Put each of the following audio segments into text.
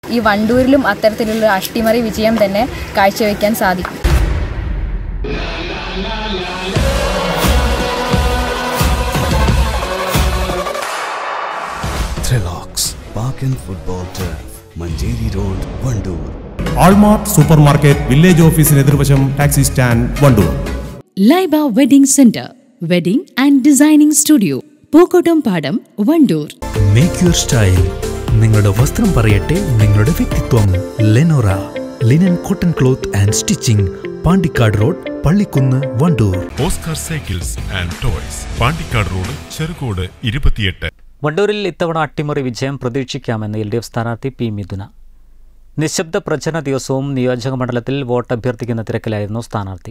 ഈ വണ്ടൂരിലും അത്തരത്തിലുള്ള അട്ടിമറി വിജയം തന്നെ കാഴ്ചവെക്കാൻ സാധിക്കും Thrillocks Park and Football Turf, Manjeri Road, Vandoor. Allmart supermarket village ഓഫീസിന് എതിർവശം taxi stand Vandoor Laiba wedding centre wedding and designing studio Pookkottumpadam Vandoor make your style നിങ്ങളുടെ വസ്ത്രം പറയട്ടെ നിങ്ങളുടെ വ്യക്തിത്വം Lenora linen cotton cloth and stitching Pandikkad road Pallikkunnu Vandoor Oscar cycles and toys Pandikkad road Cherukode ഇരുപത്തിയെട്ട് വണ്ടൂരിൽ ഇത്തവണ അട്ടിമറി വിജയം പ്രതീക്ഷിക്കാമെന്ന് എൽ ഡി എഫ് സ്ഥാനാർത്ഥി പി മിഥുന നിശബ്ദ പ്രചരണ ദിവസവും നിയോജക മണ്ഡലത്തിൽ വോട്ട് അഭ്യർത്ഥിക്കുന്ന തിരക്കിലായിരുന്നു സ്ഥാനാർത്ഥി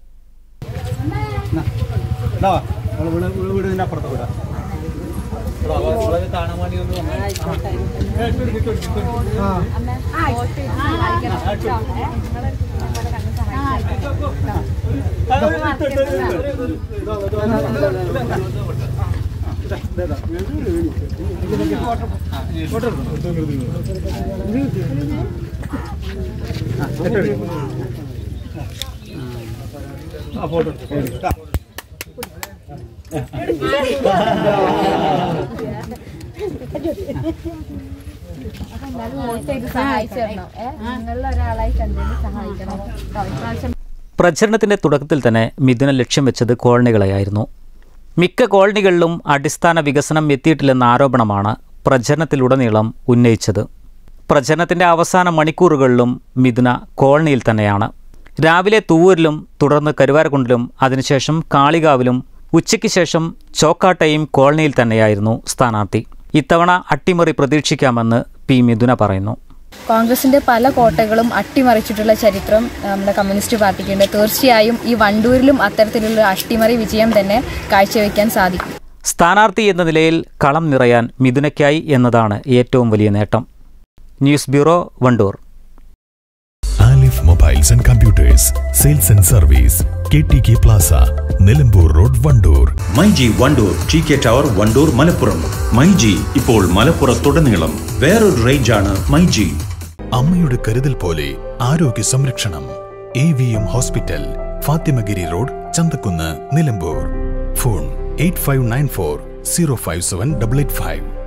പ്രചരണത്തിന്റെ തുടക്കത്തിൽ തന്നെ മിഥുന ലക്ഷ്യം വെച്ചത് കോളനികളെയായിരുന്നു മിക്ക കോളനികളിലും അടിസ്ഥാന വികസനം എത്തിയിട്ടില്ലെന്ന ആരോപണമാണ് പ്രചരണത്തിലുടനീളം ഉന്നയിച്ചത് പ്രചരണത്തിന്റെ അവസാന മണിക്കൂറുകളിലും മിഥുന കോളനിയിൽ തന്നെയാണ് രാവിലെ തൂവൂരിലും തുടർന്ന് കരുവാരക്കുണ്ടിലും അതിനുശേഷം കാളികാവിലും ഉച്ചയ്ക്ക് ശേഷം ചോക്കാട്ടയും കോളനിയിൽ തന്നെയായിരുന്നു സ്ഥാനാർത്ഥി ഇത്തവണ അട്ടിമറി പ്രതീക്ഷിക്കാമെന്ന് പി മിഥുന പറയുന്നു കോൺഗ്രസിന്റെ പല കോട്ടകളും അട്ടിമറിച്ചിട്ടുള്ള ചരിത്രം നമ്മുടെ കമ്മ്യൂണിസ്റ്റ് പാർട്ടിക്കുണ്ട് തീർച്ചയായും ഈ വണ്ടൂരിലും അത്തരത്തിലുള്ള അട്ടിമറി വിജയം തന്നെ കാഴ്ചവെക്കാൻ സാധിക്കും സ്ഥാനാർത്ഥി എന്ന നിലയിൽ കളം നിറയാൻ മിഥുനയ്ക്കായി എന്നതാണ് ഏറ്റവും വലിയ നേട്ടം news bureau Vandoor Alif mobiles and computers sales and service K T K plaza Nilambur road Vandoor myG Vandoor T K tower Vandoor Malappuram myG ഇപ്പോൾ മലപ്പുറത്തുടനീളം വേറൊരു റേഞ്ചാണ് മൈജി അമ്മയുടെ കരുതൽ പോലെ ആരോഗ്യ സംരക്ഷണം A V M hospital Fathimagiri road Chanthakkunnu Nilambur phone eight five nine four zero five seven double eight five